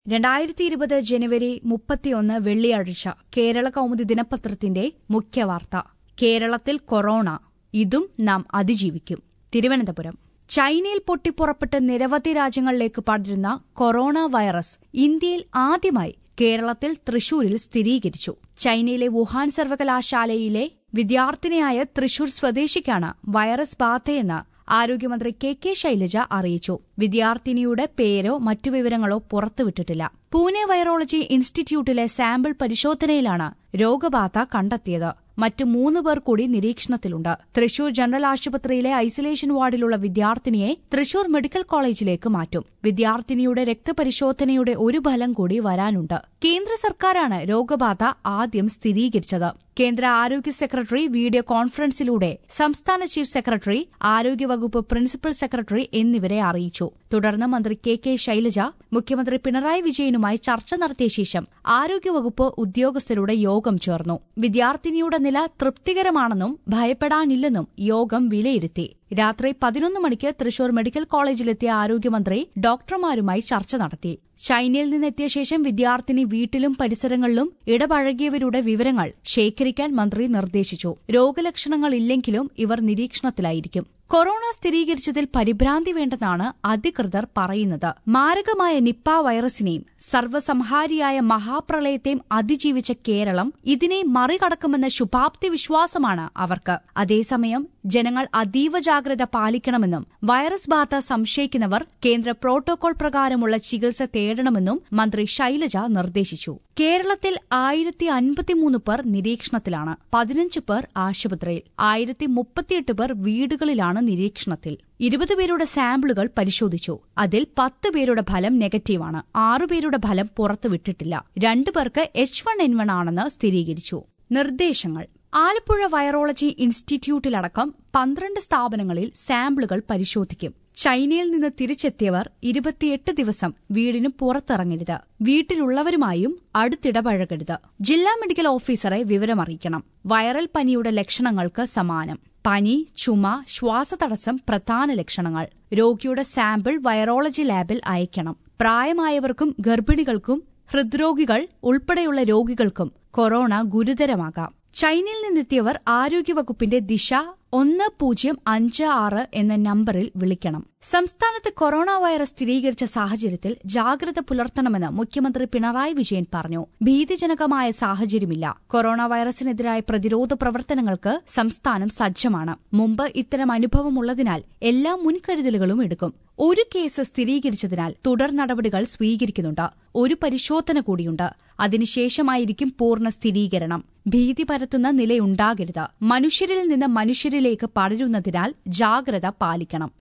രണ്ടായിരത്തി ഇരുപത് ജനുവരി മുപ്പത്തിയൊന്ന് വെള്ളിയാഴ്ച കേരള കൗമുദി ദിനപത്രത്തിന്റെ മുഖ്യവാർത്ത കേരളത്തിൽ കൊറോണ ഇതും നാം അതിജീവിക്കും തിരുവനന്തപുരം ചൈനയിൽ പൊട്ടിപ്പുറപ്പെട്ട് നിരവധി രാജ്യങ്ങളിലേക്ക് പടരുന്ന കൊറോണ വൈറസ് ഇന്ത്യയിൽ ആദ്യമായി കേരളത്തിൽ തൃശൂരിൽ സ്ഥിരീകരിച്ചു ചൈനയിലെ വുഹാൻ സർവകലാശാലയിലെ വിദ്യാർത്ഥിനിയായ തൃശൂർ സ്വദേശിക്കാണ് വൈറസ് ബാധയെന്ന് ആരോഗ്യമന്ത്രി കെ കെ ശൈലജ അറിയിച്ചു വിദ്യാർത്ഥിനിയുടെ പേരോ മറ്റു വിവരങ്ങളോ പുറത്തുവിട്ടിട്ടില്ല പൂനെ വൈറോളജി ഇൻസ്റ്റിറ്റ്യൂട്ടിലെ സാമ്പിൾ പരിശോധനയിലാണ് രോഗബാധ കണ്ടെത്തിയത് മറ്റ് മൂന്ന് പേർ കൂടി നിരീക്ഷണത്തിലുണ്ട് തൃശൂർ ജനറൽ ആശുപത്രിയിലെ ഐസൊലേഷൻ വാർഡിലുള്ള വിദ്യാർത്ഥിനിയെ തൃശൂർ മെഡിക്കൽ കോളേജിലേക്ക് മാറ്റും വിദ്യാർത്ഥിനിയുടെ രക്തപരിശോധനയുടെ ഒരു ഫലം കൂടി വരാനുണ്ട് കേന്ദ്ര സർക്കാരാണ് രോഗബാധ ആദ്യം സ്ഥിരീകരിച്ചത് കേന്ദ്ര ആരോഗ്യ സെക്രട്ടറി വീഡിയോ കോൺഫറൻസിലൂടെ സംസ്ഥാന ചീഫ് സെക്രട്ടറി ആരോഗ്യവകുപ്പ് പ്രിൻസിപ്പൽ സെക്രട്ടറി എന്നിവരെ അറിയിച്ചു തുടർന്ന് മന്ത്രി കെ കെ ശൈലജ മുഖ്യമന്ത്രി പിണറായി വിജയനുമായി ചർച്ച നടത്തിയ ശേഷം ആരോഗ്യവകുപ്പ് ഉദ്യോഗസ്ഥരുടെ യോഗം ചേർന്നു വിദ്യാർത്ഥിനിയുടെ നില തൃപ്തികരമാണെന്നും ഭയപ്പെടാനില്ലെന്നും യോഗം വിലയിരുത്തി രാത്രി പതിനൊന്ന് മണിക്ക് തൃശൂർ മെഡിക്കൽ കോളേജിലെത്തിയ ആരോഗ്യമന്ത്രി ഡോക്ടർമാരുമായി ചർച്ച നടത്തി ചൈനയിൽ നിന്നെത്തിയ ശേഷം വിദ്യാർത്ഥിനി വീട്ടിലും പരിസരങ്ങളിലും ഇടപഴകിയവരുടെ വിവരങ്ങൾ ശേഖരിക്കാൻ മന്ത്രി നിർദ്ദേശിച്ചു രോഗലക്ഷണങ്ങൾ ഇല്ലെങ്കിലും ഇവർ നിരീക്ഷണത്തിലായിരിക്കും കൊറോണ സ്ഥിരീകരിച്ചതിൽ പരിഭ്രാന്തി വേണ്ടെന്നാണ് അധികൃതർ പറയുന്നത് മാരകമായ നിപ്പ വൈറസിനെയും സർവ്വസംഹാരിയായ മഹാപ്രളയത്തെയും അതിജീവിച്ച കേരളം ഇതിനെ മറികടക്കുമെന്ന ശുഭാപ്തി വിശ്വാസമാണ് അവർക്ക് അതേസമയം ജനങ്ങൾ അതീവ ജാഗ്രത പാലിക്കണമെന്നും വൈറസ് ബാധ സംശയിക്കുന്നവർ കേന്ദ്ര പ്രോട്ടോകോൾ പ്രകാരമുള്ള ചികിത്സ തേടണമെന്നും മന്ത്രി ശൈലജ നിർദ്ദേശിച്ചു കേരളത്തിൽ ആയിരത്തി അൻപത്തിമൂന്ന് പേർ നിരീക്ഷണത്തിലാണ് പതിനഞ്ച് പേർ ആശുപത്രിയിൽ ആയിരത്തി മുപ്പത്തിയെട്ട് പേർ വീടുകളിലാണ് നിരീക്ഷണത്തിൽ ഇരുപത് പേരുടെ സാമ്പിളുകൾ പരിശോധിച്ചു അതിൽ പത്ത് പേരുടെ ഫലം നെഗറ്റീവാണ് ആറുപേരുടെ ഫലം പുറത്തുവിട്ടിട്ടില്ല രണ്ടു പേർക്ക് എച്ച് വൺ എൻ വൺ ആണെന്ന് സ്ഥിരീകരിച്ചു നിർദ്ദേശങ്ങൾ ആലപ്പുഴ വൈറോളജി ഇൻസ്റ്റിറ്റ്യൂട്ടിലടക്കം പന്ത്രണ്ട് സ്ഥാപനങ്ങളിൽ സാമ്പിളുകൾ പരിശോധിക്കും ചൈനയിൽ നിന്ന് തിരിച്ചെത്തിയവർ ഇരുപത്തിയെട്ട് ദിവസം വീടിന് പുറത്തിറങ്ങരുത് വീട്ടിലുള്ളവരുമായും അടുത്തിടപഴകരുത് ജില്ലാ മെഡിക്കൽ ഓഫീസറെ വിവരമറിയിക്കണം വൈറൽ പനിയുടെ ലക്ഷണങ്ങൾക്ക് സമാനം പനി ചുമ ശ്വാസതടസ്സം പ്രധാന ലക്ഷണങ്ങൾ രോഗിയുടെ സാമ്പിൾ വൈറോളജി ലാബിൽ അയക്കണം പ്രായമായവർക്കും ഗർഭിണികൾക്കും ഹൃദ്രോഗികൾ ഉൾപ്പെടെയുള്ള രോഗികൾക്കും കൊറോണ ഗുരുതരമാകാം ചൈനയിൽ നിന്നെത്തിയവർ ആരോഗ്യവകുപ്പിന്റെ ദിശ ഒന്ന് പൂജ്യം അഞ്ച് ആറ് എന്ന നമ്പറിൽ വിളിക്കണം സംസ്ഥാനത്ത് കൊറോണ വൈറസ് സ്ഥിരീകരിച്ച സാഹചര്യത്തിൽ ജാഗ്രത പുലർത്തണമെന്ന് മുഖ്യമന്ത്രി പിണറായി വിജയൻ പറഞ്ഞു ഭീതിജനകമായ സാഹചര്യമില്ല കൊറോണ വൈറസിനെതിരായ പ്രതിരോധ പ്രവർത്തനങ്ങൾക്ക് സംസ്ഥാനം സജ്ജമാണ് മുമ്പ് ഇത്തരം അനുഭവമുള്ളതിനാൽ എല്ലാ മുൻകരുതലുകളും എടുക്കും ഒരു കേസ് സ്ഥിരീകരിച്ചതിനാൽ തുടർ നടപടികൾ സ്വീകരിക്കുന്നുണ്ട് ഒരു പരിശോധന കൂടിയുണ്ട് അതിനുശേഷമായിരിക്കും പൂർണ്ണ സ്ഥിരീകരണം ഭീതി പരത്തുന്ന നിലയുണ്ടാകരുത് മനുഷ്യരിൽ നിന്ന് മനുഷ്യരിലേക്ക് പടരുന്നതിനാൽ ജാഗ്രത പാലിക്കണം